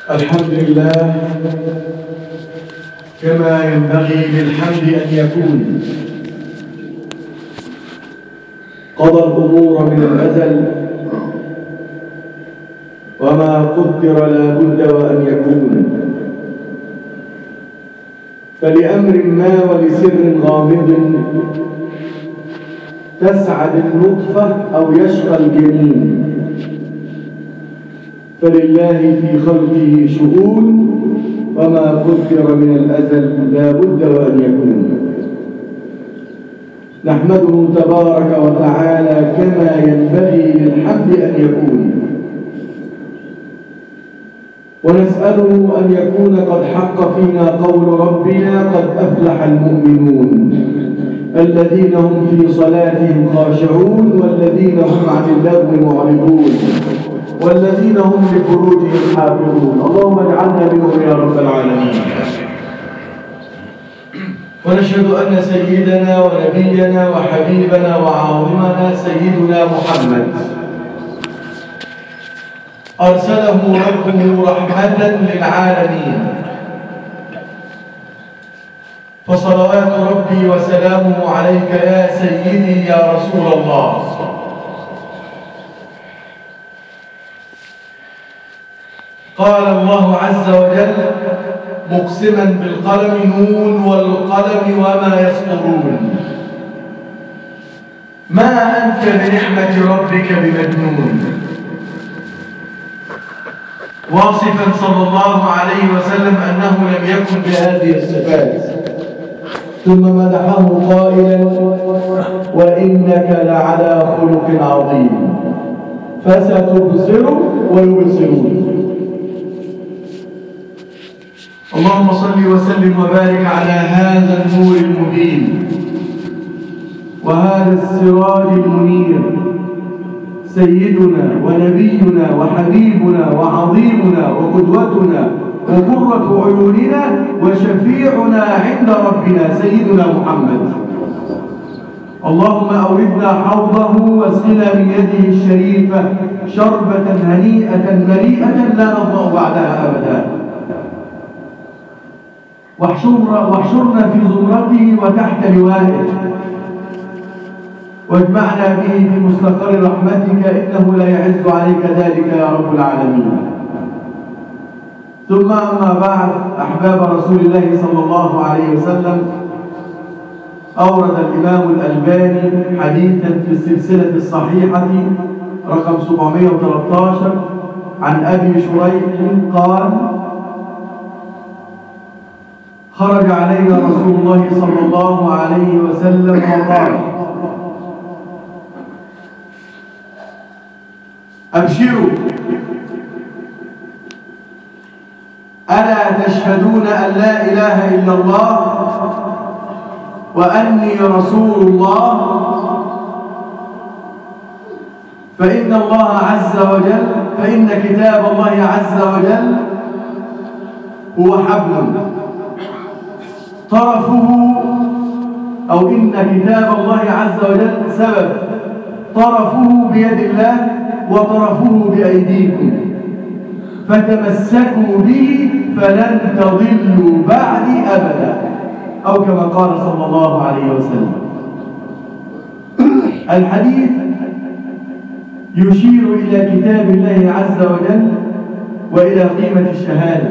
الحمد لله كما ينبغي للحمد أن يكون قضى الأمور من الأزل وما قدر لا بد وأن يكون فلأمر ما ولسر غامض تسعد النطفة أو يشقى الجنين فلله في خلقه شؤون وما قدر من الأزل لا بد وأن يكون نحمده تبارك وتعالى كما ينبغي للحمد أن يكون ونسأله أن يكون قد حق فينا قول ربنا قد أفلح المؤمنون الذين هم في صلاتهم خاشعون والذين هم عن اللغو معرضون والذين هم لفروجهم حافظون اللهم اجعلنا منهم يا رب العالمين ونشهد أن سيدنا ونبينا وحبيبنا وعظمنا سيدنا محمد أرسله ربه رحمة للعالمين فصلوات ربي وسلامه عليك يا سيدي يا رسول الله قال الله عز وجل مقسما بالقلم نون والقلم وما يسطرون ما أنت بنعمة ربك بمجنون واصفا صلى الله عليه وسلم أنه لم يكن بهذه الصفات ثم مدحه قائلا وإنك لعلى خلق عظيم فستبصر ويبصرون اللهم صل وسلم وبارك على هذا النور المبين وهذا السراج المنير سيدنا ونبينا وحبيبنا وعظيمنا وقدوتنا وقرة عيوننا وشفيعنا عند ربنا سيدنا محمد اللهم أوردنا حوضه واسقنا من يده الشريفة شربة هنيئة مريئة لا نظمأ بعدها أبدا واحشرنا, واحشرنا في زمرته وتحت لوائه واجمعنا به في مستقر رحمتك إنه لا يعز عليك ذلك يا رب العالمين ثم أما بعد أحباب رسول الله صلى الله عليه وسلم أورد الإمام الألباني حديثا في السلسلة الصحيحة رقم 713 عن أبي شريح قال خرج علينا رسول الله صلى الله عليه وسلم وقال أبشروا ألا تشهدون أن لا إله إلا الله وأني رسول الله فإن الله عز وجل فإن كتاب الله عز وجل هو حبل طرفه أو إن كتاب الله عز وجل سبب طرفه بيد الله وطرفه بأيديكم فتمسكوا به فلن تضلوا بعدي أبدا أو كما قال صلى الله عليه وسلم الحديث يشير إلى كتاب الله عز وجل وإلى قيمة الشهادة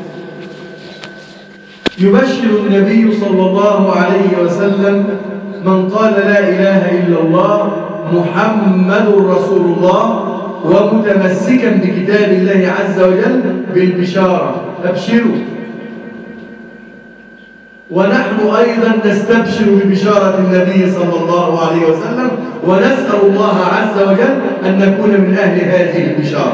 يبشر النبي صلى الله عليه وسلم من قال لا إله إلا الله محمد رسول الله ومتمسكا بكتاب الله عز وجل بالبشارة أبشروا ونحن أيضا نستبشر ببشارة النبي صلى الله عليه وسلم ونسأل الله عز وجل أن نكون من أهل هذه البشارة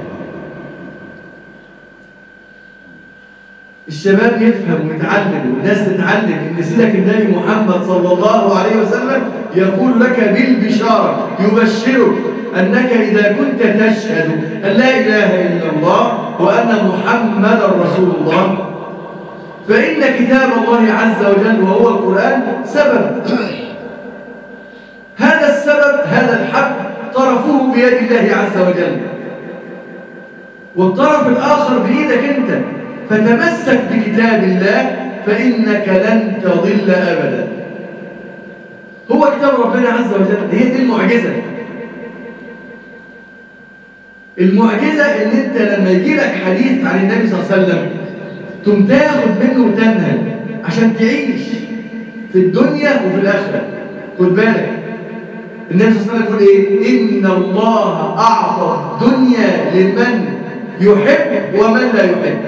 الشباب يفهم ويتعلم والناس تتعلم ان سيدك النبي محمد صلى الله عليه وسلم يقول لك بالبشارة يبشرك أنك إذا كنت تشهد أن لا إله إلا الله وأن محمدا رسول الله فإن كتاب الله عز وجل وهو القرآن سبب هذا السبب هذا الحق طرفه بيد الله عز وجل والطرف الآخر بإيدك أنت فتمسك بكتاب الله فإنك لن تضل أبدا هو كتاب ربنا عز وجل هي دي المعجزة المعجزة ان انت لما يجي لك حديث عن النبي صلى الله عليه وسلم تقوم تاخد منه وتنهل عشان تعيش في الدنيا وفي الآخرة خد بالك النبي صلى الله عليه وسلم يقول ايه ان الله اعطى الدنيا لمن يحب ومن لا يحب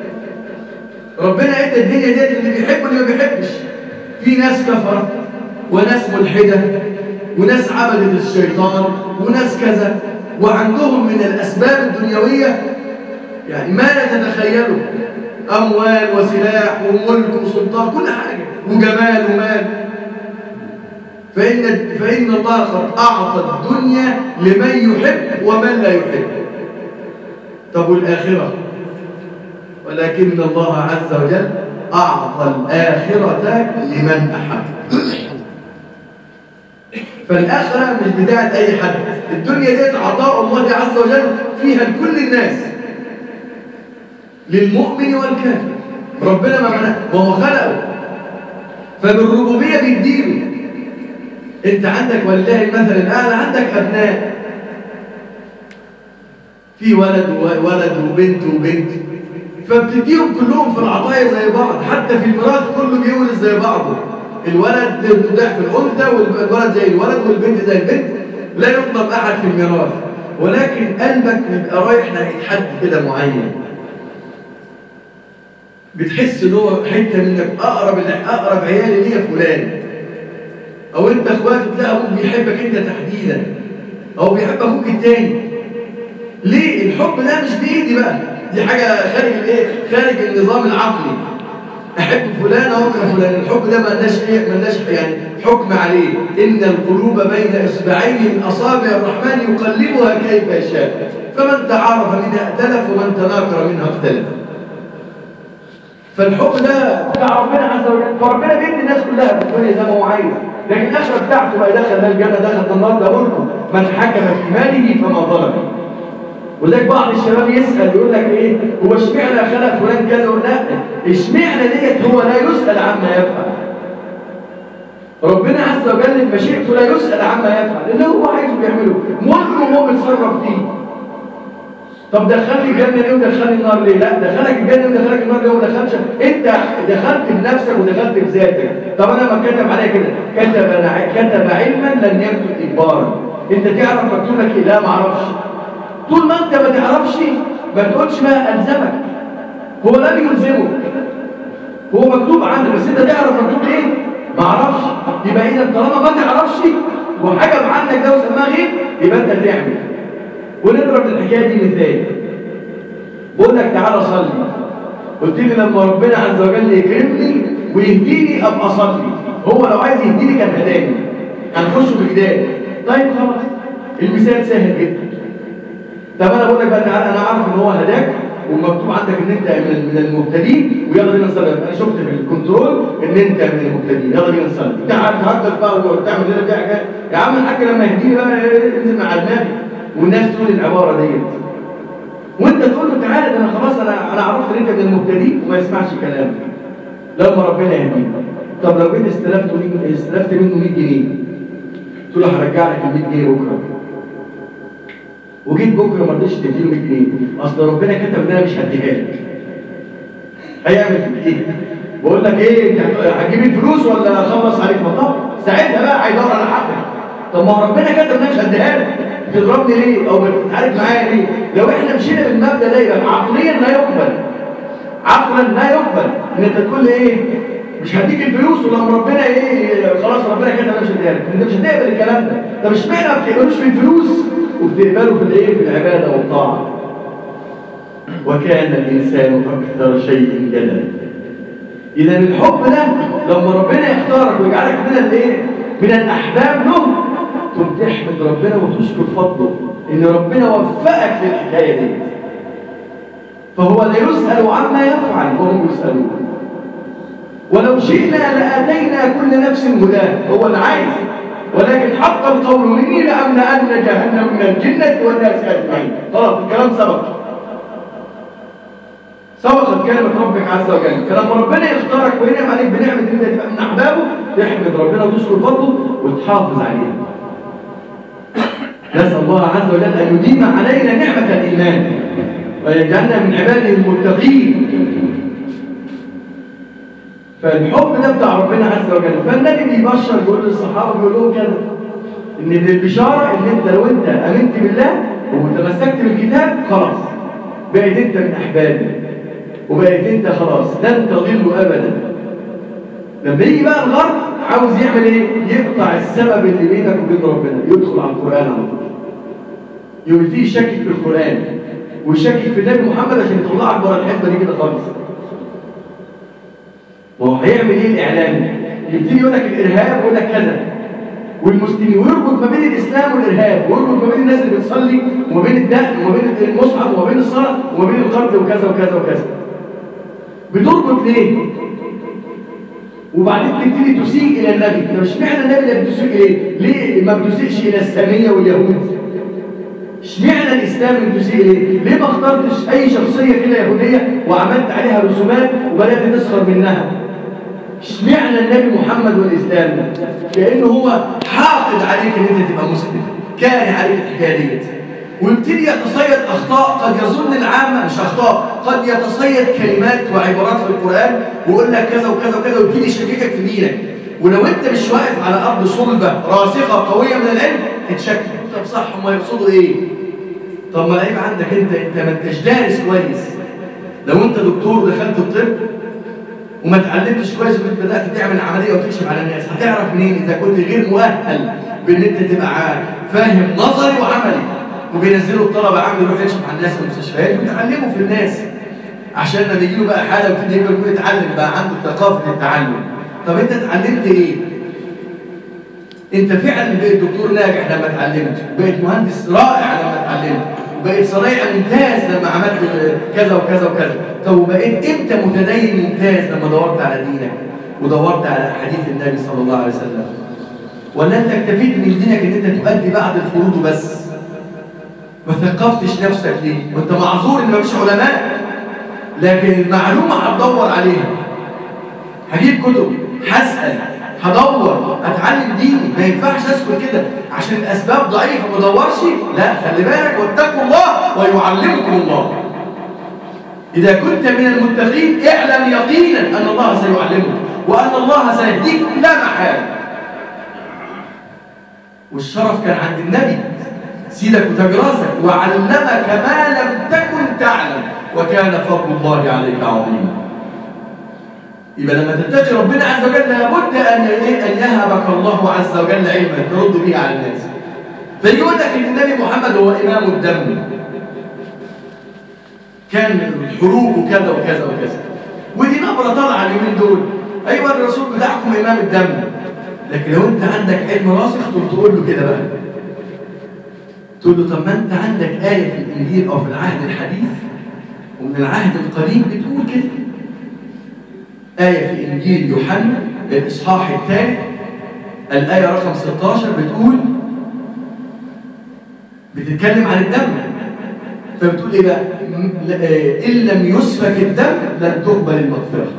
ربنا ادى الدنيا ديت اللي بيحب واللي ما بيحبش في ناس كفرت وناس ملحده وناس عبدت الشيطان وناس كذا وعندهم من الاسباب الدنيويه يعني ما لا تتخيله اموال وسلاح وملك وسلطان كل حاجه وجمال ومال فإن, فإن الله قد أعطى الدنيا لمن يحب ومن لا يحب طب والآخرة ولكن الله عز وجل أعطى الآخرة لمن أحب فالآخرة مش بتاعت أي حد الدنيا ديت عطاء الله عز وجل فيها لكل الناس للمؤمن والكافر ربنا ما منع ما هو خلقه فبالربوبية بيديله انت عندك ولله المثل الاعلى عندك ابناء في ولد وولد وبنت وبنت فبتديهم كلهم في العطايا زي بعض حتى في الميراث كله بيورث زي بعضه الولد ضعف الانثى والولد زي الولد والبنت زي البنت لا يطلب احد في الميراث ولكن قلبك بيبقى رايح ناحيه حد كده معين بتحس ان هو حته منك اقرب اقرب عيالي ليا فلان او انت اخواتك تلاقي ابوك بيحبك انت تحديدا او بيحب اخوك التاني ليه الحب ده مش بايدي بقى دي حاجه خارج الايه خارج النظام العقلي احب فلان او اكره فلان الحب ده ما لناش ايه ما لناش يعني حكم عليه ان القلوب بين اصبعين من اصابع الرحمن يقلبها كيف يشاء فمن تعارف منها ائتلف ومن تناكر منها اختلف فالحب ده بتاع ربنا عز وجل فربنا بيدي الناس كلها في الدنيا زي ما هو عايز لكن الاخره بتاعته بقى دخل الجنه دخل النار ده اقول لكم من حكم في ماله فما ظلم ولذلك بعض الشباب يسال يقول لك ايه هو اشمعنى خلق فلان كذا ولا لا اشمعنى ديت هو لا يسال عما يفعل ربنا عز وجل مشيئته لا يسال عما يفعل اللي هو عايزه بيعمله ملكه هو بيتصرف فيه طب دخلني الجنة ليه ودخلني النار ليه؟ لا دخلك الجنة ودخلك النار ليه ودخلش انت دخلت بنفسك ودخلت بذاتك طب انا ما كتب عليا كده كتب أنا كتب علما لن يكتب اجبارا انت تعرف مكتوب لك ايه؟ لا ما اعرفش طول ما انت ما تعرفش ما تقولش ما الزمك هو لم يلزمك هو مكتوب عندك بس انت تعرف مكتوب ايه؟ ما اعرفش يبقى اذا طالما ما تعرفش وحجب عنك ده وسماه غيب يبقى انت تعمل ونضرب الحكايه دي مثال بقول لك تعالى صلي قلت لي لما ربنا عز وجل يكرمني ويهديني ابقى اصلي هو لو عايز يهديني كان هداني هنخش في جدال طيب خلاص المثال سهل جدا طب انا بقول لك بقى تعالى انا عارف ان هو هداك ومكتوب عندك ان انت من المبتدئين ويلا بينا نصلي انا شفت في الكنترول ان انت من المبتدئين يلا بينا نصلي تعال تهدف بقى وتعمل لنا فيها حاجات يا عم الحاج لما يهديني بقى انزل مع دماغي والناس تقول العبارة ديت وانت تقول له تعالى ده انا خلاص انا انا عرفت ان انت من المبتدئين وما يسمعش كلامك لما ربنا يهديك طب لو جيت استلفت منه استلفت منه 100 جنيه تقول له هرجع لك ال 100 جنيه بكره وجيت بكره ما رضيتش تديله 100 جنيه اصل ربنا كتب ان انا مش هديها لك هيعمل فيك ايه؟ بقول لك ايه انت هتجيب الفلوس ولا اخلص عليك مطلب ساعتها بقى هيدور على حقك طب ما ربنا كتب ان انا مش هديها لك تضربني ليه او بتتعارك معايا ليه لو احنا مشينا بالمبدا ده يبقى عقليا لا يقبل عقلا لا يقبل ان انت تقول لي ايه مش هديك الفلوس ولما ربنا ايه خلاص ربنا كده مش هديها لك انت مش هتقبل الكلام ده طب اشمعنى ما بتقبلوش في الفلوس وبتقبله في الايه في العباده والطاعه وكان الانسان اكثر شيء جدلا اذا الحب ده لما ربنا يختارك ويجعلك من الايه من الاحباب له كنت تحمد ربنا وتشكر فضله ان ربنا وفقك للحكايه دي فهو لا يسال عما يفعل وهم يسالون ولو شئنا لاتينا كل نفس هداه هو اللي عايز ولكن حق القول مني لاملان جهنم من الجنه والناس اجمعين خلاص الكلام سبق سبقت كلمة ربك عز وجل فلما ربنا يختارك وينعم عليك بنعمة انت تبقى من احبابه تحمد ربنا وتشكر فضله وتحافظ عليه نسأل الله عز وجل أن يديم علينا نعمة الإيمان ويجعلنا من عباده المتقين فالحب ده بتاع ربنا عز وجل فالنبي بيبشر بيقول للصحابة بيقول لهم كده إن البشارة إن أنت لو أنت آمنت بالله وتمسكت بالكتاب خلاص بقيت أنت من أحبابي وبقيت أنت خلاص لن تضل أبدا لما يجي بقى الغرب عاوز يعمل ايه يقطع السبب اللي بينك وبين ربنا يدخل على القران على طول يبتدي يشكك في القران ويشكك في النبي محمد عشان يطلعك بره الحته دي كده خالص ما هو هيعمل ايه الاعلام يبتدي يقول لك الارهاب ويقول لك كذا والمسلمين ويربط ما بين الاسلام والارهاب ويربط ما بين الناس اللي بتصلي وما بين الدقن وما بين المصحف وما بين الصلاه وما بين القتل وكذا وكذا وكذا بتربط ليه وبعدين تبتدي تسيء الى النبي طب اشمعنى النبي اللي بتسيء اليه ليه ما بتسيئش الى الساميه واليهود اشمعنى الاسلام اللي بتسيء اليه ليه ما اخترتش اي شخصيه كده يهوديه وعملت عليها رسومات وبدات تسخر منها اشمعنى النبي محمد والاسلام لانه هو حاقد عليك ان انت تبقى مسلم كاره عليك الحكايه ديت ويبتدي يتصيد اخطاء قد يظن العامه مش اخطاء قد يتصيد كلمات وعبارات في القران ويقول لك كذا وكذا وكذا ويبتدي يشككك في دينك ولو انت مش واقف على ارض صلبه راسخه قويه من العلم تتشكك طب صح هم يقصدوا ايه طب ما العيب عندك انت انت ما انتش دارس كويس لو انت دكتور دخلت الطب وما اتعلمتش كويس وانت بدات تعمل عمليه وتكشف على الناس هتعرف منين اذا كنت غير مؤهل بان انت تبقى فاهم نظري وعملي وبينزلوا الطلبه عم يروح يكشف على الناس في المستشفيات ويتعلموا في الناس عشان لما يجي له بقى حاله ويبتدي يكبر يتعلم بقى عنده ثقافه التعلم طب انت اتعلمت ايه؟ انت فعلا بقيت دكتور ناجح لما اتعلمت بقيت مهندس رائع لما اتعلمت وبقيت صنايعي ممتاز لما عملت كذا وكذا وكذا طب وبقيت انت متدين ممتاز لما دورت على دينك ودورت على احاديث النبي صلى الله عليه وسلم ولا انت اكتفيت من دينك ان انت تؤدي بعض الفروض وبس ما ثقفتش نفسك ليه وانت معذور ان مفيش علماء لكن المعلومه هتدور عليها هجيب كتب هسال هدور اتعلم ديني ما ينفعش اسكت كده عشان الاسباب ضعيفه ما ادورش لا خلي بالك واتقوا الله ويعلمكم الله اذا كنت من المتقين اعلم يقينا ان الله سيعلمك وان الله سيهديك لا محاله والشرف كان عند النبي سيدك وتاج راسك وعلمك ما لم تكن تعلم وكان فضل الله عليك عظيما يبقى لما تتقي ربنا عز وجل لابد ان ان يهبك الله عز وجل علما ترد به على الناس فيقول لك ان النبي محمد هو امام الدم كان الحروب وكذا وكذا وكذا ودي نبره طالعه اليومين دول ايوه الرسول بتاعكم امام الدم لكن لو انت عندك علم راسخ تقول له كده بقى تقول له طب ما انت عندك آية في الإنجيل أو في العهد الحديث ومن العهد القديم بتقول كده آية في إنجيل يوحنا الإصحاح الثالث الآية رقم 16 بتقول بتتكلم عن الدم فبتقول إيه بقى؟ إن لم يسفك الدم لن تقبل المغفرة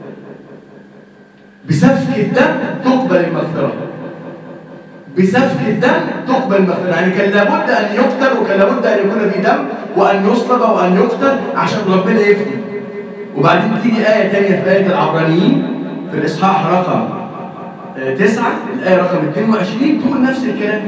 بسفك الدم تقبل المغفرة بسفك الدم تقبل المغفرة يعني كان لابد أن يقتل وكان لابد أن يكون في دم وأن يصلب وأن يقتل عشان ربنا يفدي وبعدين تيجي آية تانية في آية العبرانيين في الإصحاح رقم تسعة الآية رقم 22 تقول نفس الكلام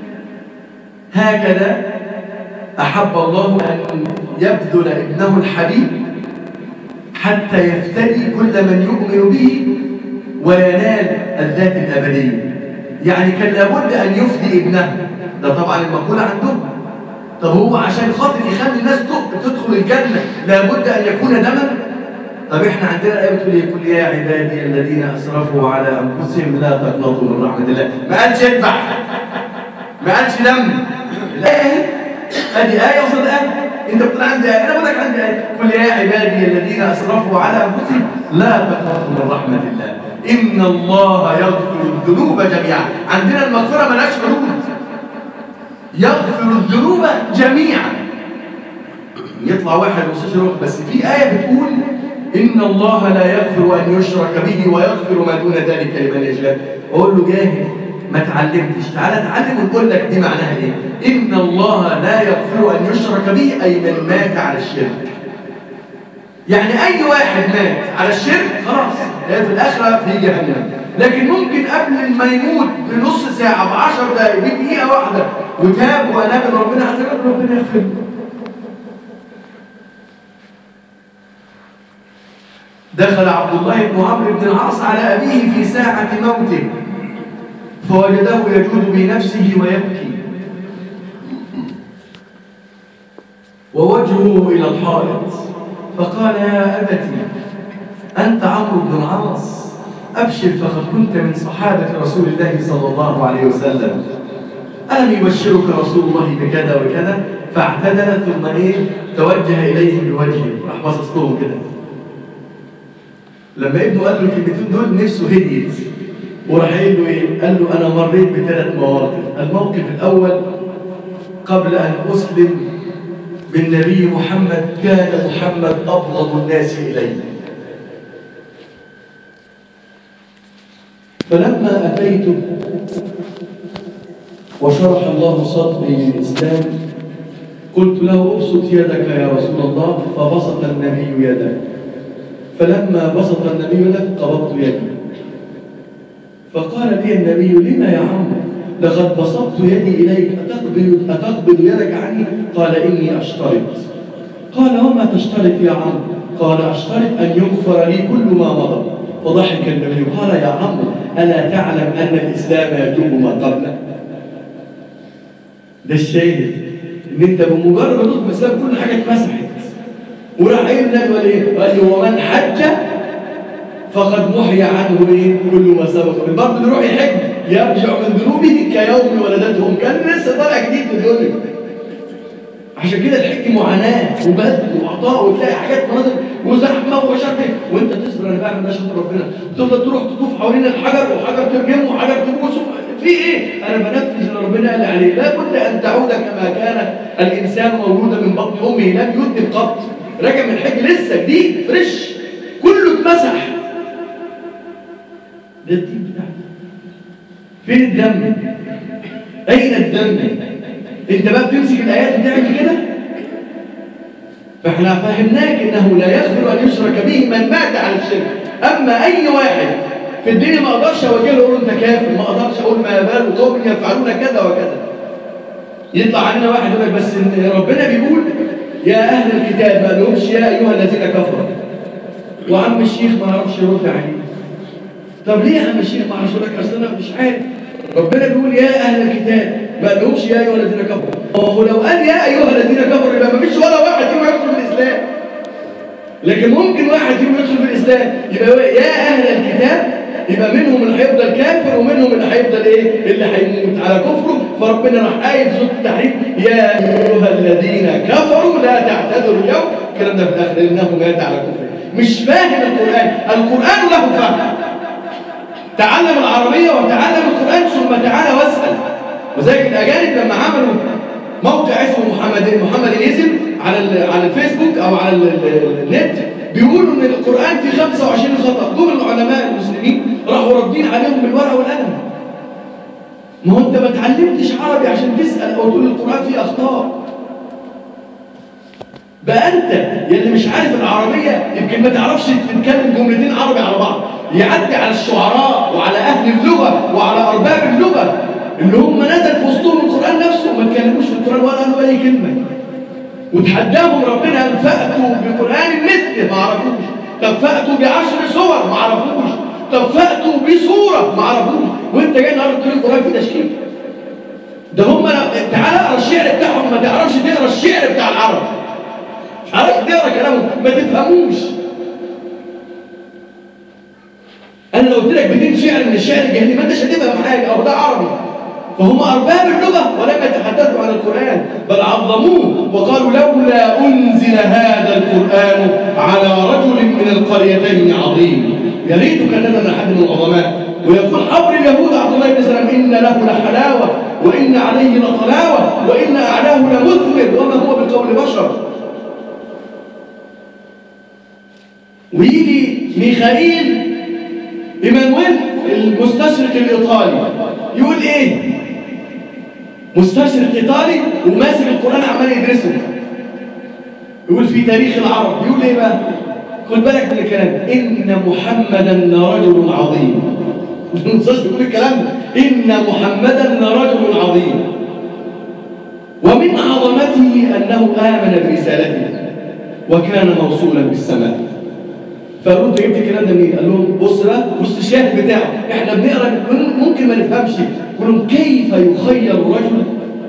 هكذا أحب الله أن يبذل ابنه الحبيب حتى يفتدي كل من يؤمن به وينال الذات الأبدية يعني كان لابد أن يفدي ابنه ده طبعا المقولة عندهم طب هو عشان خاطر يخلي الناس تدخل الجنة لابد أن يكون دما طب احنا عندنا آية بتقول قل يا عبادي الذين أسرفوا على أنفسهم لا تقنطوا من رحمة الله ما قالش اذبح ما قالش دم الآية ادي آية وصل آية انت بتقول عندي آية انا بقول لك عندي آية قل يا عبادي الذين أسرفوا على أنفسهم لا تقنطوا من رحمة الله إن الله يغفر الذنوب جميعا عندنا المغفرة ملهاش حدود يغفر الذنوب جميعا يطلع واحد مستشرق بس في آية بتقول إن الله لا يغفر أن يشرك به ويغفر ما دون ذلك لمن يشاء أقول له جاهل ما تعلمتش تعالى اتعلم ونقول لك دي معناها إيه إن الله لا يغفر أن يشرك به أي من مات على الشرك يعني أي واحد مات على الشرك خلاص في الآخرة في جهنم لكن ممكن قبل ما يموت بنص ساعة بعشر دقايق بدقيقة واحدة وتاب وأناب ربنا عز وجل ربنا يغفر له دخل عبد الله بن عمرو بن العاص على أبيه في ساعة موته فوجده يجود بنفسه ويبكي ووجهه إلى الحائط فقال يا أبتي أنت عمرو بن العاص أبشر فقد كنت من صحابة رسول الله صلى الله عليه وسلم ألم يبشرك رسول الله بكذا وكذا فاعتدل ثم إيه توجه إليهم بوجهه راح باصص لهم كده لما ابنه قال له الكلمتين دول نفسه هديت وراح قايل له ايه؟ قال له انا مريت بثلاث مواقف، الموقف الاول قبل ان اسلم بالنبي محمد كان محمد ابغض الناس الي. فلما اتيت وشرح الله صدري للاسلام قلت له ابسط يدك يا رسول الله فبسط النبي يده فلما بسط النبي يده قبضت يدي فقال لي النبي لما يا عمرو لقد بسطت يدي اليك اتقبل اتقبل يدك عني قال اني اشترط قال وما تشترط يا عمرو قال اشترط ان يغفر لي كل ما مضى فضحك النبي قال يا عمرو الا تعلم ان الاسلام يجوب ما قبله ده الشاهد ان انت بمجرد ما تدخل الاسلام كل حاجه اتمسحت وراح قايل النبي قال ايه؟ قال له ومن حج فقد محي عنه ايه؟ كل ما سبق من برضه اللي يروح يحج يرجع من ذنوبه كيوم ولدتهم كان لسه طالع جديد في الدنيا عشان كده الحج معاناه وبذل وعطاء وتلاقي حاجات مناظر وزحمه وشرط وانت تصبر انا بعمل ده شرط ربنا تفضل تروح تطوف حوالين الحجر وحجر ترجمه وحجر تبوسه في ايه؟ انا بنفذ اللي ربنا قال عليه لا بد ان تعود كما كان الانسان مولودا من بطن امه لم يذنب قط راجع من الحج لسه جديد فريش كله اتمسح ده الدين بتاعنا فين الدم؟ اين الدم؟ انت بقى بتمسك الايات وتعمل كده؟ فاحنا فهمناك انه لا يغفر ان يشرك به من مات على الشرك اما اي واحد في الدنيا ما اقدرش اوجه له اقول انت كافر ما اقدرش اقول ما بال قوم يفعلون كذا وكذا يطلع علينا واحد يقول لك بس إن ربنا بيقول يا اهل الكتاب ما لهمش يا ايها الذين كفروا وعم الشيخ ما عرفش يرد عليه طب ليه يا عم الشيخ ما عرفش يقول لك اصل انا مش عارف ربنا بيقول يا اهل الكتاب ما لهمش يا ايها الذين كفروا هو لو قال يا ايها الذين كفروا يبقى ما فيش ولا واحد فيهم يدخل في الاسلام لكن ممكن واحد فيهم يدخل في الاسلام يبقى يا اهل الكتاب يبقى منهم اللي هيفضل كافر ومنهم اللي هيفضل ايه اللي هيموت على كفره فربنا راح قايل في سوره التحريم يا ايها الذين كفروا لا تعتذروا اليوم الكلام ده في الاخر انه مات على كفره مش فاهم القران القران له فهم تعلم العربيه وتعلم القران ثم تعالى واسال وذلك الاجانب لما عملوا موقع اسمه محمد محمديزم على على الفيسبوك او على النت بيقولوا ان القران فيه 25 خطا دول العلماء المسلمين راحوا رادين عليهم بالورقه والقلم ما هو انت ما اتعلمتش عربي عشان تسال او تقول القران فيه اخطاء بقى انت يلي مش عارف العربيه يمكن ما تعرفش تتكلم جملتين عربي على بعض يعدي على الشعراء وعلى اهل اللغه وعلى ارباب اللغه اللي هم نزل في وسطهم القران نفسه ما اتكلموش في القران ولا قالوا اي كلمه وتحداهم ربنا قال فأتوا بقرآن مثله ما عرفوش طب فأتوا بعشر صور ما عرفوش طب فأتوا بصورة ما عرفوش وانت جاي النهارده تقول القرآن فيه تشكيل ده هم تعالى اقرا الشعر بتاعهم ما تعرفش تقرا الشعر بتاع العرب ما تعرفش تقرا كلامهم ما تفهموش انا لو قلت لك 200 شعر من الشعر الجاهلي ما انتش هتفهم حاجه او ده عربي فهم أرباب اللغة ولم يتحدثوا عن القرآن بل عظموه وقالوا لولا أنزل هذا القرآن على رجل من القريتين عظيم يا ريت كان لنا حد من العظماء ويقول حبر اليهود عبد الله بن سلام إن له لحلاوة وإن عليه لطلاوة وإن أعلاه لمثمر وما هو بقول بشر ويجي ميخائيل ايمانويل المستشرق الايطالي يقول ايه مستشرق ايطالي وماسك القران عمال يدرسه يقول في تاريخ العرب يقول ايه بقى خد بالك من الكلام ان محمدا لرجل عظيم المستشرق يقول الكلام ده ان محمدا لرجل عظيم ومن عظمته انه امن برسالته وكان موصولا بالسماء فقالوا انت جبت الكلام ده منين؟ قال لهم بص بقى بص الشاهد بتاعه احنا بنقرا ممكن ما نفهمش يقول لهم كيف يخير الرجل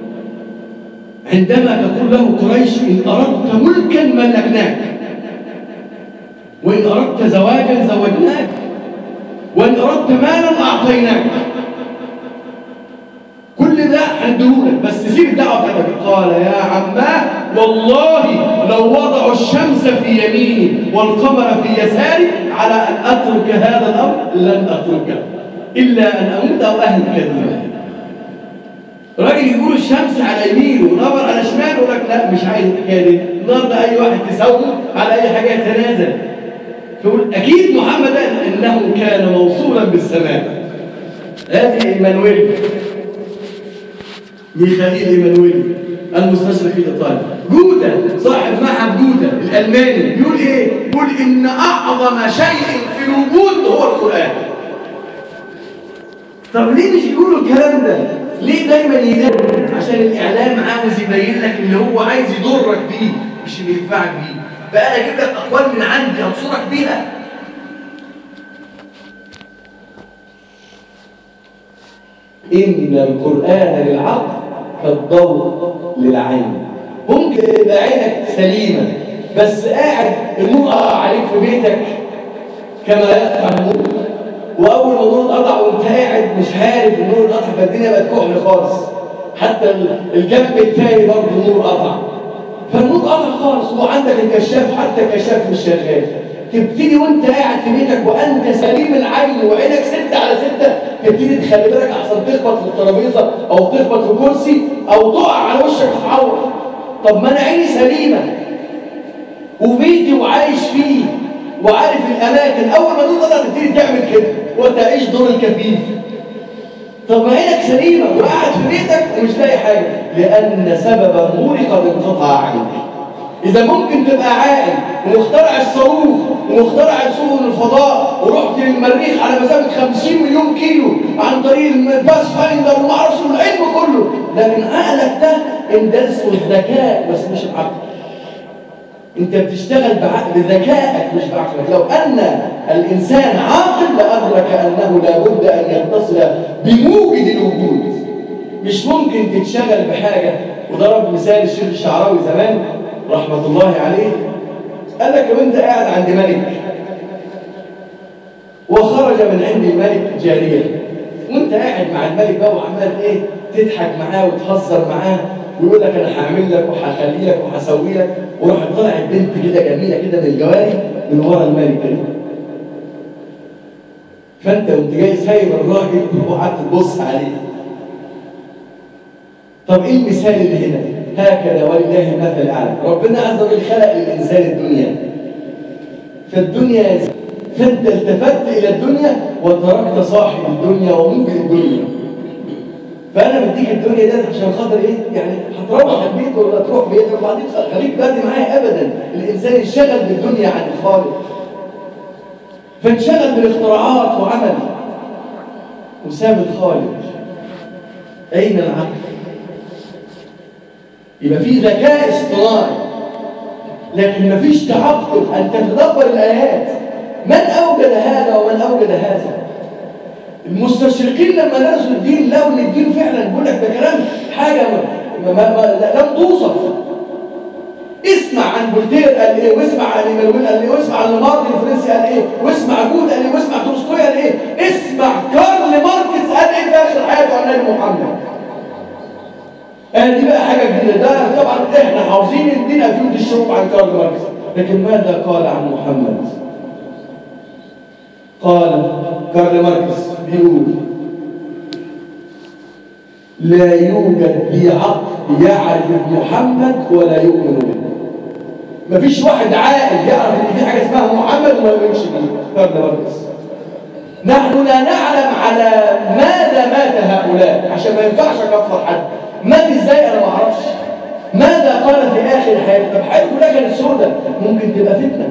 عندما تقول له قريش ان اردت ملكا ملكناك وان اردت زواجا زوجناك وان اردت مالا اعطيناك كل ده هنديهولك بس سيب الدعوه بتاعتك قال يا عماه والله لو وضعوا الشمس في يميني والقمر في يساري على ان اترك هذا الامر لن اتركه الا ان اموت او اهلك دونه راجل يقول الشمس على يمينه والقمر على شماله يقول لك لا مش عايز الحكايه دي النهارده اي واحد تساومه على اي حاجه يتنازل فيقول اكيد محمد انه كان موصولا بالسماء هذه ايمانويل ميخائيل ايمانويل المستشرق الايطالي جوتا صاحب معهد جوتا الالماني بيقول ايه بيقول ان اعظم شيء في الوجود هو القران طب ليه مش يقولوا الكلام ده ليه دايما يدافع عشان الاعلام عاوز يبين لك اللي هو عايز يضرك بيه مش اللي ينفعك بيه بقى انا اجيب لك اقوال من عندي انصرك بيها إن القرآن للعقل كالضوء للعين ممكن تبقى عينك سليمة بس قاعد النور قطع عليك في بيتك كما يقطع النور وأول ما النور قطع وأنت قاعد مش عارف النور قطع فالدنيا بقت كحل خالص حتى الجنب التاني برضه النور قطع فالنور قطع خالص وعندك الكشاف حتى الكشاف مش شغال تبتدي وانت قاعد في بيتك وانت سليم العين وعينك ستة على ستة تبتدي تخلي بالك احسن تخبط في الترابيزه او تخبط في كرسي او تقع على وشك تتعور طب ما انا عيني سليمه وبيتي وعايش فيه وعارف الاماكن اول ما تقدر تبتدي تعمل كده وتعيش دور الكفيف طب ما عينك سليمه وقاعد في بيتك ومش لاقي حاجه لان سبب النور قد انقطع عنك إذا ممكن تبقى عاقل ومخترع الصاروخ ومخترع سفن الفضاء ورحت للمريخ على مسافة 50 مليون كيلو عن طريق الباس فايندر وما اعرفش العلم كله لكن عقلك ده اندرس الذكاء بس مش العقل انت بتشتغل بعقل بذكائك مش بعقلك لو ان الانسان عاقل لادرك انه لابد ان يتصل بموجد الوجود مش ممكن تتشغل بحاجه وضرب مثال الشيخ الشعراوي زمان رحمة الله عليه قال لك لو انت قاعد عند ملك وخرج من عند الملك جارية وانت قاعد مع الملك بقى وعمال ايه تضحك معاه وتهزر معاه ويقول لك انا هعمل لك وهخلي لك وهسوي لك وراح طلعت بنت كده جميله كده من الجواري من ورا الملك كده فانت وانت جاي سايب الراجل وقعدت تبص عليه طب ايه المثال اللي هنا؟ هكذا ولله المثل الاعلى ربنا عز وجل خلق للانسان الدنيا فالدنيا فانت التفت الى الدنيا وتركت صاحب الدنيا وموجد الدنيا فانا بديك الدنيا دي عشان خاطر ايه يعني هتروح البيت ولا تروح بيتك وبعدين خليك بادي معايا ابدا الانسان يشتغل بالدنيا عن الخالق فانشغل بالاختراعات وعمل وساب الخالق اين العقل يبقى في ذكاء اصطناعي لكن مفيش تعقل ان تتدبر الايات من اوجد هذا ومن اوجد هذا المستشرقين لما درسوا الدين لقوا ان الدين فعلا بيقول لك ده كلام حاجه ما ما ما لم توصف اسمع عن فولتير قال ايه واسمع عن ايمانويل قال ايه واسمع عن مارك الفرنسي قال ايه واسمع جود قال ايه واسمع تولستوي قال ايه اسمع كارل ماركس قال ايه في اخر حياته عن النبي محمد آه دي بقى حاجة جديدة ده طبعا احنا عاوزين ندينا فيود الشروق عن كارل ماركس لكن ماذا قال عن محمد قال كارل ماركس بيقول لا يوجد لي عقل يعرف محمد ولا يؤمن به مفيش واحد عاقل يعرف ان في حاجه اسمها محمد وما يؤمنش بيه قبل مركز نحن لا نعلم على ماذا مات هؤلاء عشان ما ينفعش اكفر حد مات ازاي انا ما اعرفش ماذا قال في اخر حياته طب حياته كلها كانت سودة ممكن تبقى فتنه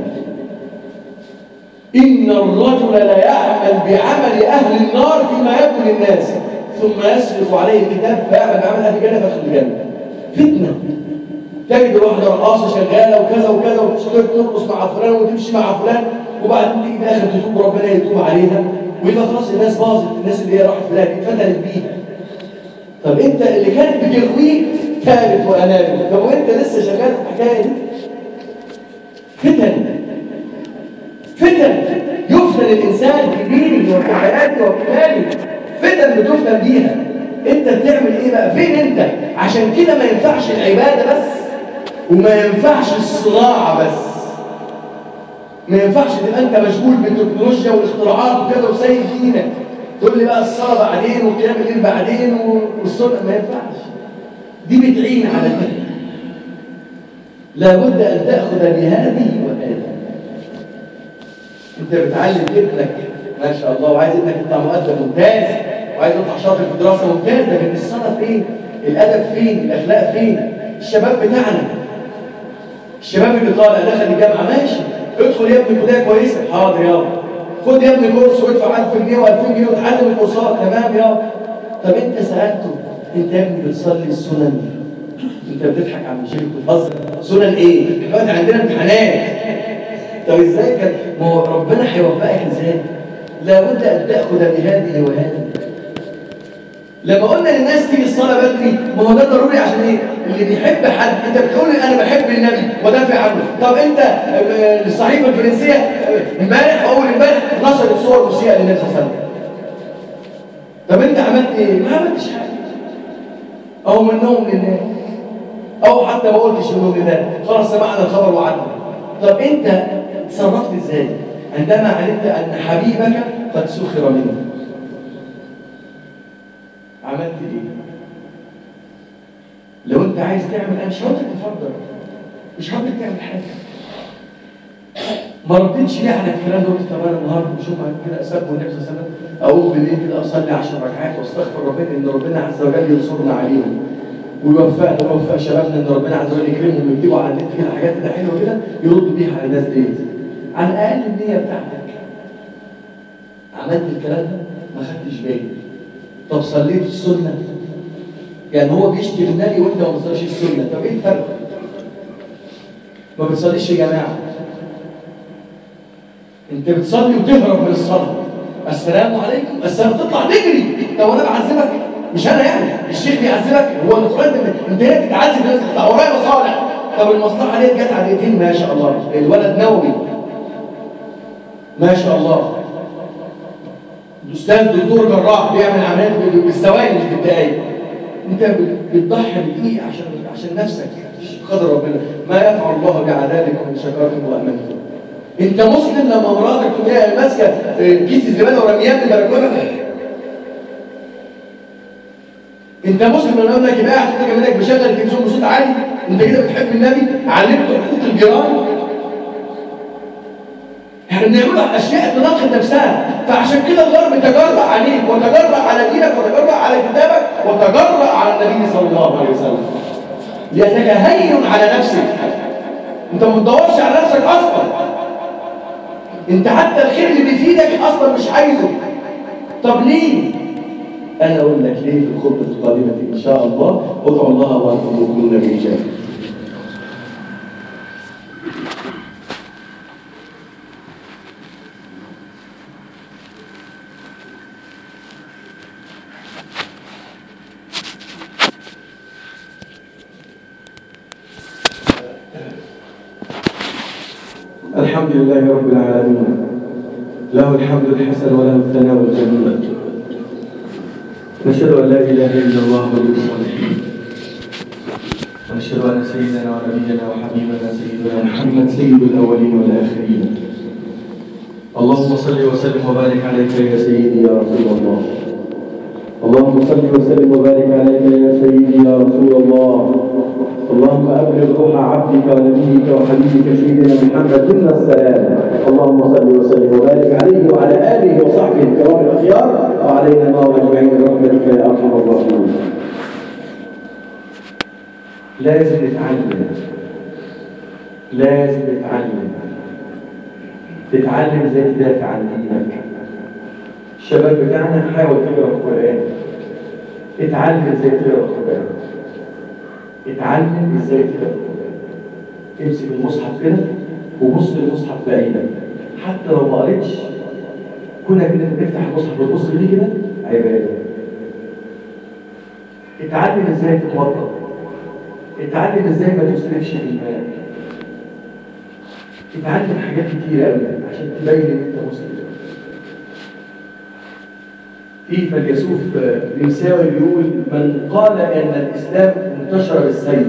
ان الرجل لا يعمل بعمل اهل النار فيما يبدو للناس ثم يسبق عليه الكتاب فيعمل بعمل اهل الجنه فيدخل الجنه فتنه تجد واحده رقاصه شغاله وكذا وكذا وتشتغل ترقص مع فلان وتمشي مع فلان وبعدين تيجي في الاخر تتوب ربنا يتوب عليها ويبقى خلاص الناس باظت الناس اللي هي راحت في داهيه اتفتنت بيها طب انت اللي كانت بتغويك ثالث وانابل طب وانت لسه شغال في الحكايه دي فتن فتن يفتن الانسان في دينه وفي حياته وفي ماله فتن بتفتن بيها انت بتعمل ايه بقى فين انت عشان كده ما ينفعش العباده بس وما ينفعش الصناعه بس ما ينفعش تبقى انت مشغول بالتكنولوجيا والاختراعات وكده وسايب دينك تقول لي بقى الصلاه بعدين وقيام الليل بعدين والسنه ما ينفعش دي بتعين على كده لابد ان تاخذ بهذه وهذه انت بتعلم ابنك ما شاء الله وعايز ابنك يطلع مؤدب ممتاز وعايز يطلع شاطر في الدراسه ممتاز لكن الصلاه فين؟ الادب فين؟ الاخلاق فين؟ الشباب بتاعنا الشباب اللي طالع دخل الجامعه ماشي ادخل يا ابني كليه كويسه حاضر يابا خد يا ابني كورس وادفع 1000 جنيه و2000 جنيه وتعلم الكورسات تمام يابا طب انت سالته انت يا ابني بتصلي السنن انت بتضحك على الشيخ بتهزر سنن ايه؟ دلوقتي عندنا امتحانات طب ازاي كان ما هو ربنا هيوفقك ازاي؟ لابد ان تاخذ بهذه وهذه لما قلنا للناس تيجي الصلاه بدري ما هو ده ضروري عشان ايه؟ اللي بيحب حد انت بتقول لي انا بحب النبي ودافع عنه طب انت آه، الصحيفه الفرنسيه آه، امبارح او اول امبارح نشرت صور مسيئه للنبي صلى الله عليه وسلم طب انت عملت ايه؟ ما عملتش حاجه او منهم لله او حتى ما قلتش منهم لله خلاص سمعنا الخبر وعدنا طب انت تصرفت ازاي؟ عندما علمت ان حبيبك قد سخر منه عملت ايه؟ لو انت عايز تعمل انا مش هقولك تفضل مش هقولك تعمل حاجه ما ردتش ليه على الكلام ده قلت طب انا النهارده بشوف كده اسبه النبي صلى الله عليه وسلم اقوم بالليل كده اصلي 10 ركعات واستغفر ربنا ان ربنا عز وجل ينصرنا عليهم ويوفقنا ويوفق شبابنا ان ربنا عز وجل يكرمهم ويكتبوا على النت كده حاجات كده حلوه كده يردوا بيها على الناس ديت على الاقل النيه بتاعتك عملت الكلام ده ما خدتش بالي طب صليت السنه يعني هو بيشتم النبي وانت ما بتصليش السنه طب ايه الفرق؟ ما بتصليش يا جماعه انت بتصلي وتهرب من الصلاه السلام عليكم السلام تطلع تجري طب وانا بعذبك مش انا يعني الشيخ بيعذبك هو القران انت ليه بتتعذب لازم تطلع ورايا مصالح طب المصلحه ديت جت على ايدين ما شاء الله الولد نووي ما شاء الله الاستاذ دكتور جراح بيعمل عمليات بالثواني مش بالدقايق انت بتضحي بدقيقه عشان عشان نفسك قدر ربنا ما يفعل الله بعذابكم ان شكرتم وامنتم انت مسلم لما مراتك تلاقيها ماسكه كيس الزباله ورمياه من البلكونه انت مسلم لما اقول لك يبقى قاعد تقول منك بشغل التلفزيون بصوت عالي انت كده بتحب النبي علمته حقوق الجيران احنا بنعمل اشياء تناقض نفسها فعشان كده الغرب تجرأ عليك وتجرأ على دينك وتجرأ على كتابك وتجرأ على النبي صلى الله عليه وسلم لانك هين على نفسك انت ما بتدورش على نفسك اصلا انت حتى الخير اللي بيفيدك اصلا مش عايزه طب ليه انا اقول لك ليه في الخطبه القادمه ان شاء الله ادعو الله وانتم تكونون بالاجابه الحمد لله رب العالمين له الحمد الحسن وله الثناء الجميل نشهد ان لا اله الا الله ولي الصالحين ونشهد ان سيدنا ونبينا وحبيبنا سيدنا محمد سيد الاولين والاخرين اللهم صل وسلم وبارك عليك يا سيدي يا رسول الله اللهم صل وسلم وبارك عليك يا سيدي يا رسول الله اللهم أبلغ روح عبدك ونبيك وحبيبك سيدنا محمد منا السلام اللهم صل وسلم وبارك عليه وعلى آله وصحبه الكرام الأخيار وعلينا معهم أجمعين برحمتك يا أرحم الراحمين لازم نتعلم لازم نتعلم تتعلم ازاي تدافع عن دينك الشباب بتاعنا حاول تقرا القران اتعلم ازاي تقرا القران اتعلم ازاي تقرا القران امسك المصحف كده وبص للمصحف بعينك حتى لو ما قريتش كنا كده تفتح المصحف وتبص ليه كده عباده اتعلم ازاي تتوضا اتعلم ازاي ما تسرفش في المال اتعلم حاجات كتير قوي عشان تبين ان انت مسلم في فيلسوف نمساوي بيقول من قال ان الاسلام انتشر بالسيف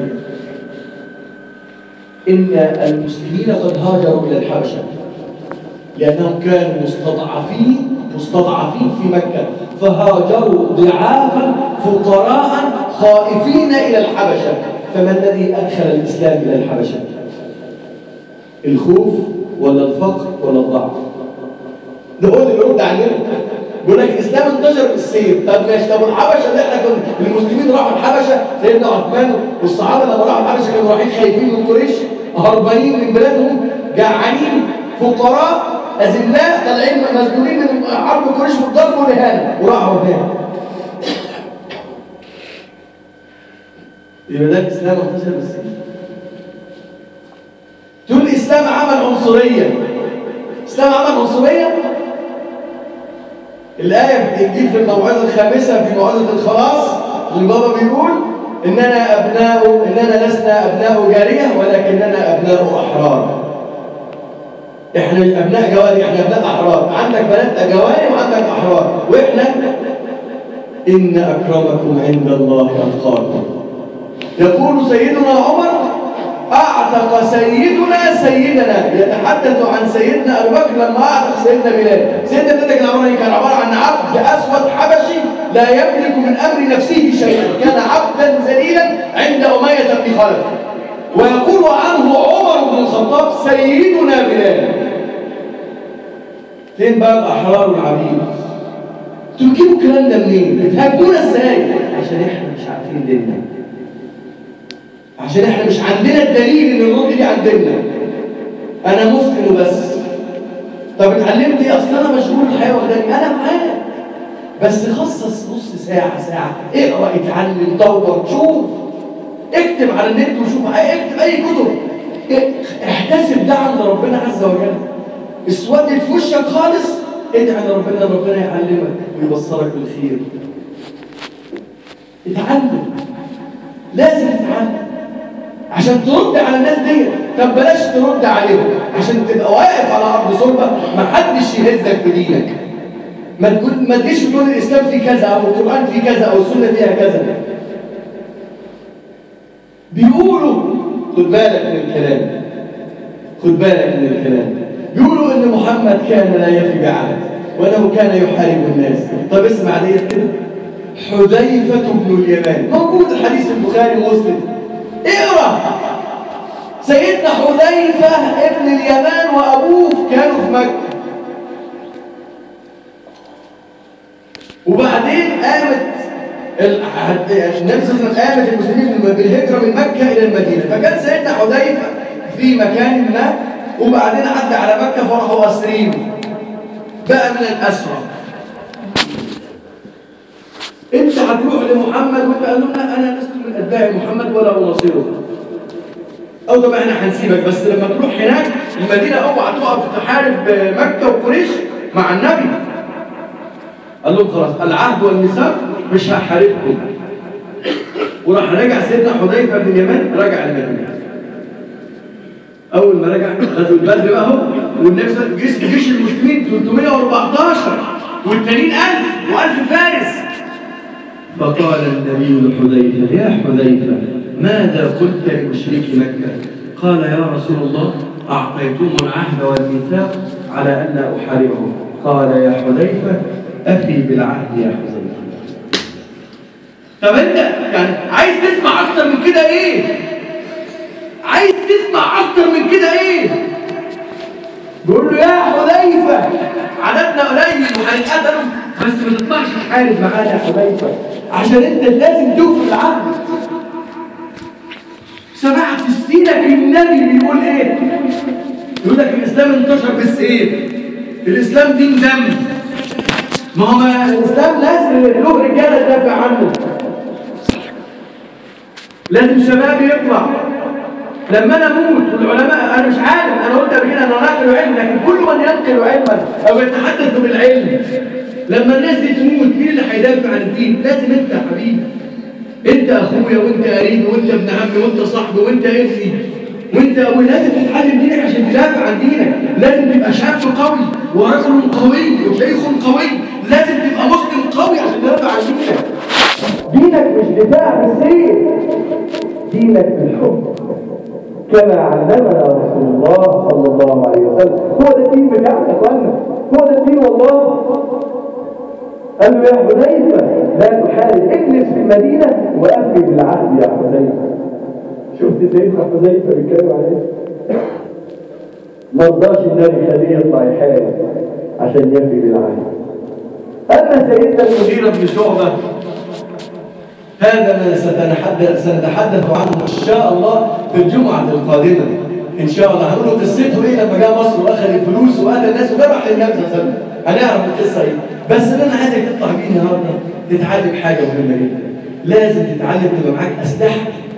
ان المسلمين قد هاجروا الى الحبشه لانهم كانوا مستضعفين مستضعفين في مكه فهاجروا ضعافا فقراء خائفين الى الحبشه فما الذي ادخل الاسلام الى الحبشه الخوف ولا الفقر ولا الضعف ده هو اللي بيرد عننا بيقول لك الاسلام انتشر بالسيف طب ماشي طب الحبشه اللي احنا كنا المسلمين راحوا الحبشه سيدنا عثمان والصحابه لما راحوا الحبشه كانوا رايحين خايفين من قريش هربانين من بلادهم جعانين فقراء اذلاء طالعين مسجونين من حرب قريش والضرب والاهانه وراحوا هناك يبقى ده الاسلام انتشر بالسيف تقول الاسلام عمل عنصريه الاسلام عمل عنصريه الآية في الإنجيل في الموعظة الخامسة في موعظة الخلاص اللي بابا بيقول إننا أبناء إننا لسنا أبناء جارية ولكننا أبناء أحرار. إحنا مش أبناء جواري إحنا أبناء أحرار، عندك بنات جواري وعندك أحرار، وإحنا إن أكرمكم عند الله أتقاكم. يقول سيدنا عمر أعتق سيدنا سيدنا يتحدث عن سيدنا أبو بكر لما أعتق سيدنا بلال سيدنا بلال كان عبارة كان عبارة عن عبد أسود حبشي لا يملك من أمر نفسه شيئا كان عبدا ذليلا عند أمية بن خلف ويقول عنه عمر بن الخطاب سيدنا بلال فين بقى الأحرار والعبيد تجيبوا الكلام ده منين؟ بتهاجمونا ازاي؟ عشان احنا مش عارفين ديننا عشان احنا مش عندنا الدليل ان الرد دي عندنا انا مسلم وبس طب اتعلمت ايه اصل انا مشغول الحياه واخداني انا معاك بس خصص نص ساعه ساعه اقرا اتعلم دور شوف اكتب على النت وشوف اي اكتب اي كتب احتسب ده عند ربنا عز وجل اسودت في وشك خالص ادعي لربنا ربنا يعلمك ويبصرك بالخير اتعلم لازم تتعلم عشان ترد على الناس دي طب بلاش ترد عليهم عشان تبقى واقف على ارض صلبه ما حدش يهزك في دينك ما تقول ما تجيش تقول الاسلام فيه كذا او القران فيه كذا او السنه فيها كذا بيقولوا خد بالك من الكلام خد بالك من الكلام بيقولوا ان محمد كان لا يفي بعهد وانه كان يحارب الناس طب اسمع ديت كده حذيفة بن اليمان موجود الحديث في البخاري ومسلم اقرا سيدنا حذيفة ابن اليمان وأبوه كانوا في مكة وبعدين قامت النبي صلى الله عليه وسلم قامت المسلمين بالهجرة من مكة إلى المدينة فكان سيدنا حذيفة في مكان ما وبعدين عدى على مكة فراحوا أسرين بقى من الأسرى انت هتروح لمحمد وانت قال لهم لا انا لست من اتباع محمد ولا اناصره او طب احنا هنسيبك بس لما تروح هناك المدينه اوعى تقف تحارب مكه وقريش مع النبي قال لهم خلاص العهد والميثاق مش هحاربكم وراح رجع سيدنا حذيفه بن اليمان رجع المدينه اول ما رجع غزو البدر بقى اهو والنبي جيش جيش المسلمين 314 والتانيين 1000 و1000 فارس فقال النبي لحذيفة يا حذيفة ماذا قلت لمشركي مكة قال يا رسول الله أعطيتم العهد والميثاق على أن لا أحاربهم قال يا حذيفة أفي بالعهد يا حذيفة طب انت يعني عايز تسمع اكتر من كده ايه عايز تسمع اكتر من كده ايه بيقول له يا حذيفه عددنا قليل وهنتقتل بس ما تطلعش تحارب معانا يا حذيفه عشان انت لازم توفي العهد سمعت في سيرك النبي بيقول ايه يقول لك الاسلام انتشر بالسيف الاسلام دين دم ما هو ما الاسلام لازم له رجاله تدافع عنه لازم شباب يطلع لما انا اموت والعلماء انا مش عالم انا قلت قبل كده انا ناقل علم لكن كل من ينقل علما او يتحدث بالعلم لما الناس دي تموت مين اللي هيدافع عن الدين؟ لازم انت يا حبيبي انت اخويا وانت قريبي وانت ابن عمي وانت صاحبي وانت ابني وانت ولازم تتعلم دينك عشان تدافع عن دينك لازم تبقى شاب قوي ورجل قوي وشيخ قوي لازم تبقى مسلم قوي عشان تدافع عن دينك دينك مش دفاع بالسيف دينك بالحب كما علمنا رسول الله صلى الله عليه وسلم هو ده الدين بتاعنا يا اخوانا هو ده الدين والله قال له يا حذيفه لا تحارب اجلس في المدينه وافي بالعهد يا حذيفه شفت سيدنا حذيفه بيتكلم على ايه؟ ما رضاش النبي خليه يطلع يحارب عشان يفي بالعهد اما سيدنا المغيره بن شعبه هذا ما سنتحدث سنتحدث عنه ان شاء الله في الجمعه القادمه ان شاء الله هنقول له قصته ايه لما جاء مصر واخذ الفلوس وقتل الناس وذبح للنبي صلى الله عليه وسلم هنعرف القصه ايه بس اللي انا عايزك تطلع بيه النهارده تتعلم حاجه مهمه جدا لازم تتعلم تبقى معاك اسلحه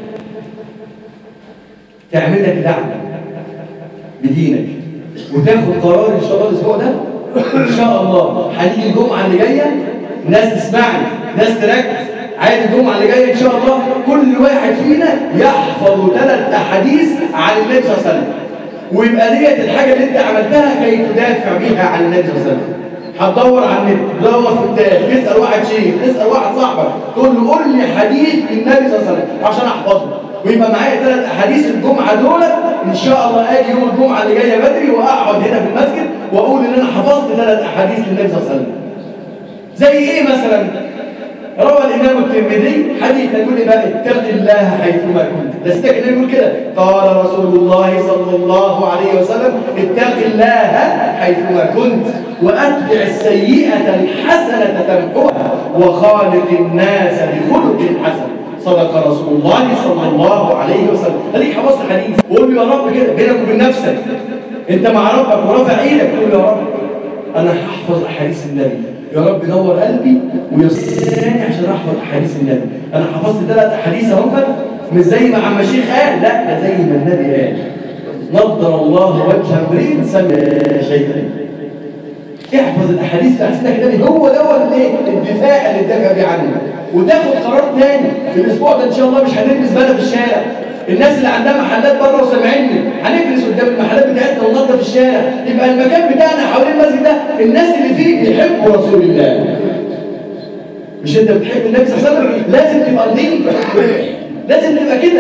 تعمل لك دعم بدينك وتاخد قرار ان شاء الله الاسبوع ده ان شاء الله هنيجي الجمعه اللي جايه ناس تسمعني ناس تركز عايز الجمعه اللي جايه ان شاء الله كل واحد فينا يحفظ ثلاث احاديث عن النبي صلى الله عليه وسلم ويبقى ديت الحاجه اللي انت عملتها كي تدافع بيها عن النبي صلى الله عليه وسلم هتدور على النت تدور في الكتاب تسال واحد شيخ تسال واحد صاحبك تقول له قول لي حديث النبي صلى الله عليه وسلم عشان احفظه ويبقى معايا ثلاث احاديث الجمعه دول ان شاء الله اجي يوم الجمعه اللي جايه بدري واقعد هنا في المسجد واقول ان انا حفظت ثلاث احاديث للنبي صلى الله عليه وسلم زي ايه مثلا روى الامام الترمذي حديث يقول بقى اتق الله حيثما كنت ده سيدك النبي يقول كده قال رسول الله صلى الله عليه وسلم اتق الله حيثما كنت واتبع السيئه الحسنه تمحوها وخالق الناس بخلق حسن صدق رسول الله صلى الله عليه وسلم اديك حفظت حديث وقول له يا رب كده بينك وبين نفسك انت مع ربك ورافع ايدك تقول يا رب انا هحفظ احاديث النبي يا رب نور قلبي ويسرني عشان احفظ احاديث النبي انا حفظت ثلاث احاديث اهم مش زي ما عم الشيخ قال لا ده زي ما النبي قال نضر الله وجه امرئ سمع شيئا احفظ الاحاديث بتاعت سيدنا النبي هو دوت الايه الدفاع اللي تدافع بيه عنه وتاخد قرار تاني في الاسبوع ده ان شاء الله مش هنلبس بلا في الشارع الناس اللي عندها محلات بره وسامعيني هنجلس قدام المحلات بتاعتنا وننظف الشارع يبقى المكان بتاعنا حوالين المسجد ده الناس اللي فيه بيحبوا رسول الله مش انت بتحب النبي صلى الله عليه وسلم لازم تبقى نظيف لازم تبقى كده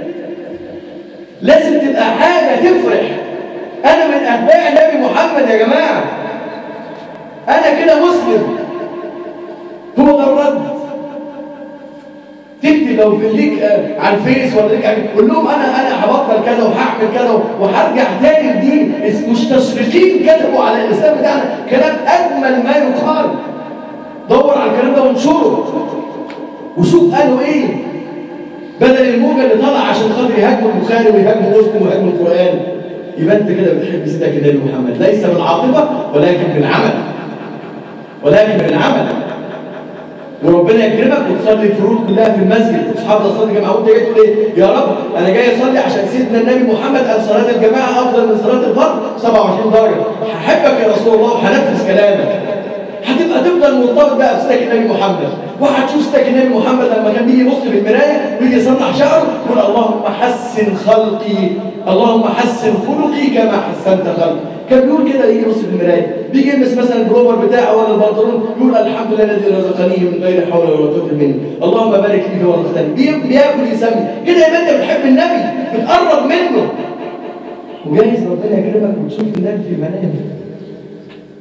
لازم تبقى حاجه تفرح انا من اتباع النبي محمد يا جماعه انا كده مسلم هو ده الرد تكتب لو في ليك آه، على الفيس ولا ليك على- قول لهم انا انا هبطل كذا وهعمل كذا وهرجع تاني لدين مستشرقين كتبوا على الاسلام بتاعنا كلام اجمل ما يقال دور على الكلام ده وانشره وشوف قالوا ايه بدل الموجه اللي طالعه عشان خاطر يهاجموا البخاري ويهاجموا مسلم ويهاجموا القران يبقى انت كده بتحب سيدك النبي محمد ليس بالعاطفه ولكن بالعمل ولكن بالعمل وربنا يكرمك وتصلي الفروض كلها في المسجد اصحاب تصلي جماعه وانت جاي تقول ايه يا رب انا جاي اصلي عشان سيدنا النبي محمد قال صلاه الجماعه افضل من صلاه الفرد 27 درجه هحبك يا رسول الله وهنفذ كلامك هتبقى تفضل مرتبط بقى بسيدك النبي محمد وهتشوف سيدك النبي محمد لما كان بيجي يبص في المرايه ويجي يصلح شعره يقول اللهم حسن خلقي اللهم حسن خلقي كما حسنت خلقي كان بيقول كده يجي يبص في المرايه بيجي يلبس مثلا البلوفر بتاعه ولا البنطلون يقول الحمد لله الذي رزقني من غير حول ولا قوه مني اللهم بارك لي ورزقني بي- بياكل يسمي كده يبقى انت بتحب النبي بتقرب منه وجايز ربنا يكرمك وتشوف النبي في المنام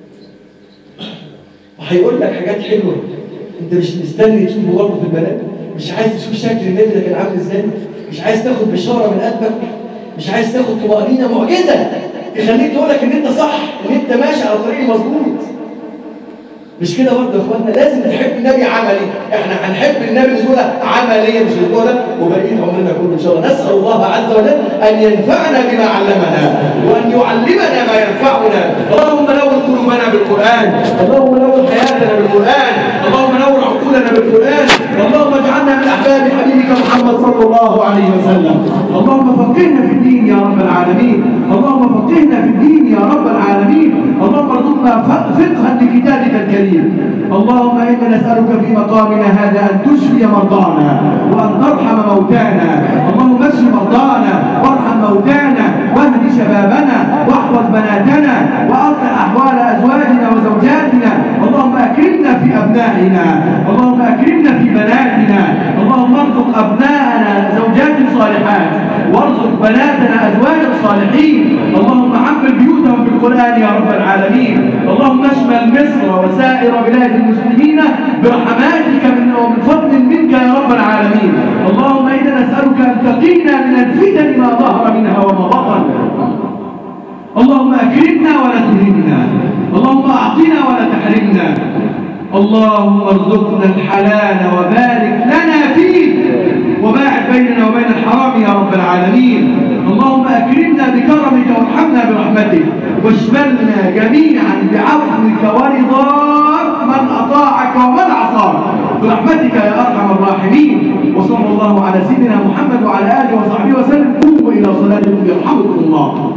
وهيقول لك حاجات حلوه انت مش مستني تشوفه برضه في المنام مش عايز تشوف شكل النبي ده كان عامل ازاي مش عايز تاخد بشاره من قلبك مش عايز تاخد طمانينه معجزه تخليك تقول لك ان انت صح ان انت ماشي على طريق مظبوط مش كده برضه يا اخوانا لازم نحب النبي عملي احنا هنحب النبي بصوره عمليه مش الاسبوع ده وبقيه عمرنا كله ان شاء الله نسال الله عز وجل ان ينفعنا بما علمنا وان يعلمنا ما ينفعنا اللهم نور قلوبنا بالقران اللهم نور حياتنا بالقران اللهم نور عقولنا بالقران اللهم اجعلنا من احباب حبيبك محمد صلى الله عليه وسلم اللهم فقهنا في الدين يا رب العالمين اللهم فقهنا في الدين يا رب العالمين اللهم ارزقنا فقها لكتابك الكريم اللهم انا نسالك في مقامنا هذا ان تشفي مرضانا وان ترحم موتانا اللهم اشف مرضانا وارحم موتانا واهد شبابنا واحفظ بناتنا واصلح احوال ازواجنا وزوجاتنا اللهم اكرمنا في ابنائنا اللهم اكرمنا في بناتنا اللهم ارزق ابناءنا زوجات صالحات وارزق بناتنا ازواجا صالحين اللهم عمر بيوتهم بالقران يا رب العالمين اللهم اشمل مصر وسائر بلاد المسلمين برحماتك من ومن فضل منك يا رب العالمين اللهم انا نسالك ان تقينا من الفتن ما ظهر منها وما بطن اللهم اكرمنا ولا تهنا اللهم اعطنا ولا تحرمنا اللهم ارزقنا الحلال وبارك لنا فيه وباعد بيننا وبين الحرام يا رب العالمين اللهم اكرمنا بكرمك وارحمنا برحمتك واشملنا جميعا بعفوك ورضاك من اطاعك ومن عصاك برحمتك يا ارحم الراحمين وصلى الله على سيدنا محمد وعلى اله وصحبه وسلم قوموا الى صلاتكم يرحمكم الله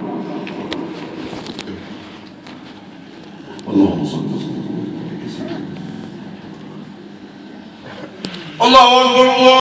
اللهم صل وسلم الله اكبر الله